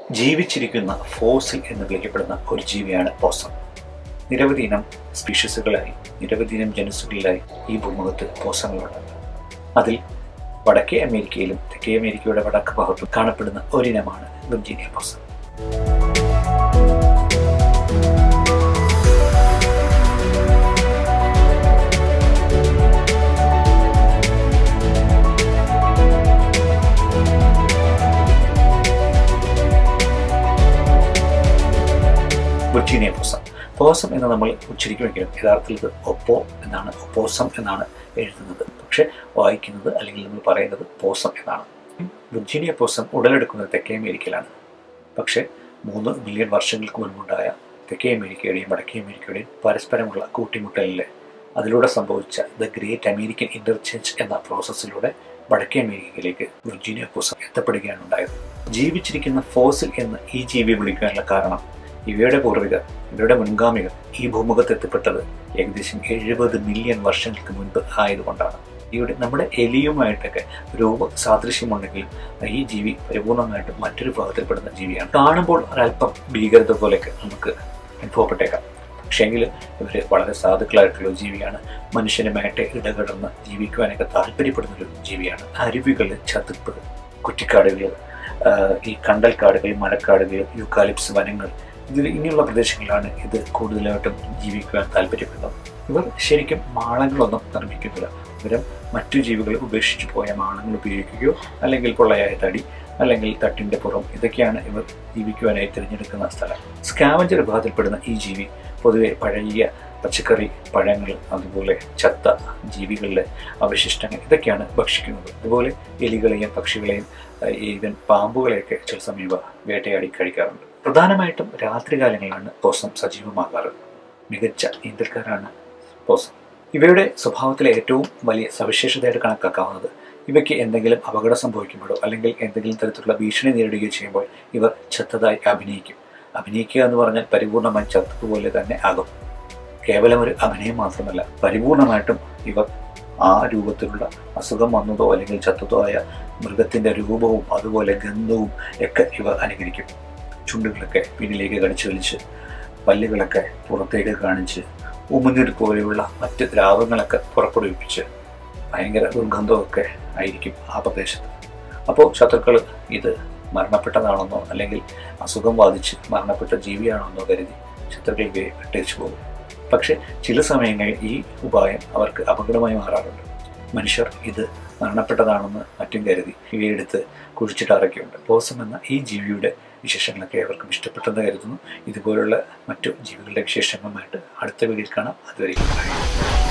ജീവിച്ചിരിക്കുന്ന ഫോസിൽ എന്ന് വിളിക്കപ്പെടുന്ന ഒരു ജീവിയാണ് പോസം നിരവധി ഇനം സ്പീഷീസുകളായി നിരവധി ഇനം ജനുസുകളിലായി ഈ ഭൂമുഖത്ത് പോസങ്ങളുണ്ട് അതിൽ വടക്കേ അമേരിക്കയിലും തെക്കേ അമേരിക്കയുടെ വടക്ക് ഭാഗത്തും കാണപ്പെടുന്ന ഒരിനമാണ് വിർജീനിയ പോസം വിർജീനിയ പോസം പോസം എന്ന് നമ്മൾ ഉച്ചരിക്കുമെങ്കിലും യഥാർത്ഥത്തിൽ ഇത് ഒപ്പോ എന്നാണ് ഒപ്പോസം എന്നാണ് എഴുതുന്നത് പക്ഷെ വായിക്കുന്നത് അല്ലെങ്കിൽ നമ്മൾ പറയുന്നത് പോസം എന്നാണ് വിർജീനിയ പോസം ഉടലെടുക്കുന്നത് തെക്കേ അമേരിക്കയിലാണ് പക്ഷേ മൂന്ന് മില്യൺ വർഷങ്ങൾക്ക് മുൻപുണ്ടായ തെക്കേ അമേരിക്കയുടെയും വടക്കേ അമേരിക്കയുടെയും പരസ്പരമുള്ള കൂട്ടിമുട്ടലിൽ അതിലൂടെ സംഭവിച്ച ദ ഗ്രേറ്റ് അമേരിക്കൻ ഇന്റർചേഞ്ച് എന്ന പ്രോസസ്സിലൂടെ വടക്കേ അമേരിക്കയിലേക്ക് വിർജീനിയ പോസം എത്തപ്പെടുകയാണ് ഉണ്ടായത് ജീവിച്ചിരിക്കുന്ന ഫോസിൽ എന്ന് ഈ ജീവി വിളിക്കാനുള്ള കാരണം ഇവയുടെ പൂർവികർ ഇവരുടെ മുൻഗാമികൾ ഈ ഭൂമുഖത്ത് എത്തിപ്പെട്ടത് ഏകദേശം എഴുപത് മില്യൺ വർഷങ്ങൾക്ക് മുൻപ് ആയതുകൊണ്ടാണ് ഇവിടെ നമ്മുടെ എലിയുമായിട്ടൊക്കെ രൂപ സാദൃശ്യമുണ്ടെങ്കിലും ഈ ജീവി പരിപൂർണമായിട്ടും മറ്റൊരു ഭാഗത്തിൽപ്പെടുന്ന ജീവിയാണ് കാണുമ്പോൾ ഒരല്പം ഭീകരത പോലെയൊക്കെ നമുക്ക് അനുഭവപ്പെട്ടേക്കാം പക്ഷേങ്കിൽ ഇവർ വളരെ സാധുക്കളായിട്ടുള്ള ജീവിയാണ് മനുഷ്യനുമായിട്ട് ഇടകടന്ന് ജീവിക്കുവാനൊക്കെ താല്പര്യപ്പെടുന്ന ഒരു ജീവിയാണ് അരുവികൾ ചതുപ്പ് കുറ്റിക്കാടുകൾ ഈ കണ്ടൽക്കാടുകൾ മഴക്കാടുകൾ യൂക്കാലിപ്സ് വനങ്ങൾ ഇതിൽ ഇങ്ങനെയുള്ള പ്രദേശങ്ങളിലാണ് ഇത് കൂടുതലായിട്ടും ജീവിക്കുവാൻ താല്പര്യപ്പെടുന്നത് ഇവർ ശരിക്കും മാളങ്ങളൊന്നും നിർമ്മിക്കുന്നില്ല ഇവരും മറ്റു ജീവികൾ ഉപേക്ഷിച്ചു പോയ മാളങ്ങൾ ഉപയോഗിക്കുകയോ അല്ലെങ്കിൽ പൊള്ളയായ തടി അല്ലെങ്കിൽ തട്ടിൻ്റെ പുറം ഇതൊക്കെയാണ് ഇവർ ജീവിക്കുവാനായി തിരഞ്ഞെടുക്കുന്ന സ്ഥലം സ്കാവഞ്ചർ വിഭാഗത്തിൽപ്പെടുന്ന ഈ ജീവി പൊതുവെ പഴകിയ പച്ചക്കറി പഴങ്ങൾ അതുപോലെ ചത്ത ജീവികളുടെ അവശിഷ്ടങ്ങൾ ഇതൊക്കെയാണ് ഭക്ഷിക്കുന്നത് അതുപോലെ എലികളെയും പക്ഷികളെയും ഈവൻ പാമ്പുകളെയൊക്കെ ചില സമീപ വേട്ടയാടി കഴിക്കാറുണ്ട് പ്രധാനമായിട്ടും രാത്രികാലങ്ങളിലാണ് പോസം സജീവമാകാറ് മികച്ച നീന്തൽക്കാരാണ് പോസം ഇവയുടെ സ്വഭാവത്തിലെ ഏറ്റവും വലിയ സവിശേഷതയായിട്ട് കണക്കാക്കാവുന്നത് ഇവയ്ക്ക് എന്തെങ്കിലും അപകടം സംഭവിക്കുമ്പോഴോ അല്ലെങ്കിൽ എന്തെങ്കിലും തരത്തിലുള്ള ഭീഷണി നേരിടുകയോ ചെയ്യുമ്പോൾ ഇവർ ചത്തതായി അഭിനയിക്കും അഭിനയിക്കുക എന്ന് പറഞ്ഞാൽ പരിപൂർണമായി ചത്തതുപോലെ തന്നെ ആകും കേവലം ഒരു അഭിനയം മാത്രമല്ല പരിപൂർണമായിട്ടും ഇവർ ആ രൂപത്തിലുള്ള അസുഖം വന്നതോ അല്ലെങ്കിൽ ചത്തതോ ആയ മൃഗത്തിൻ്റെ രൂപവും അതുപോലെ ഗന്ധവും ഒക്കെ ഇവർ അനുകരിക്കും ചുണ്ടുകളൊക്കെ പിന്നിലേക്ക് കടിച്ചു വലിച്ച് പല്ലുകളൊക്കെ പുറത്തേക്ക് കാണിച്ച് ഉമിനീർ പോലെയുള്ള മറ്റ് ദ്രാവങ്ങളൊക്കെ പുറപ്പെടുവിപ്പിച്ച് ഭയങ്കര ദുർഗന്ധമൊക്കെ ആയിരിക്കും ആ പ്രദേശത്ത് അപ്പോൾ ശത്രുക്കൾ ഇത് മരണപ്പെട്ടതാണെന്നോ അല്ലെങ്കിൽ അസുഖം ബാധിച്ച് മരണപ്പെട്ട ജീവിയാണെന്നോ കരുതി ശത്രുക്കൾ ഇവയെ വിട്ടേച്ചു പോകും പക്ഷെ ചില സമയങ്ങളിൽ ഈ ഉപായം അവർക്ക് അപകടമായി മാറാറുണ്ട് മനുഷ്യർ ഇത് മരണപ്പെട്ടതാണെന്ന് മറ്റും കരുതി ഇവയെടുത്ത് കുഴിച്ചിട്ടാറൊക്കെയുണ്ട് പോസം എന്ന ഈ ജീവിയുടെ വിശേഷങ്ങളൊക്കെ അവർക്കും ഇഷ്ടപ്പെട്ടെന്ന് കരുതുന്നു ഇതുപോലുള്ള മറ്റു ജീവികളുടെ വിശേഷങ്ങളുമായിട്ട് അടുത്ത വീഡിയോയിൽ കാണാം അതുവരെ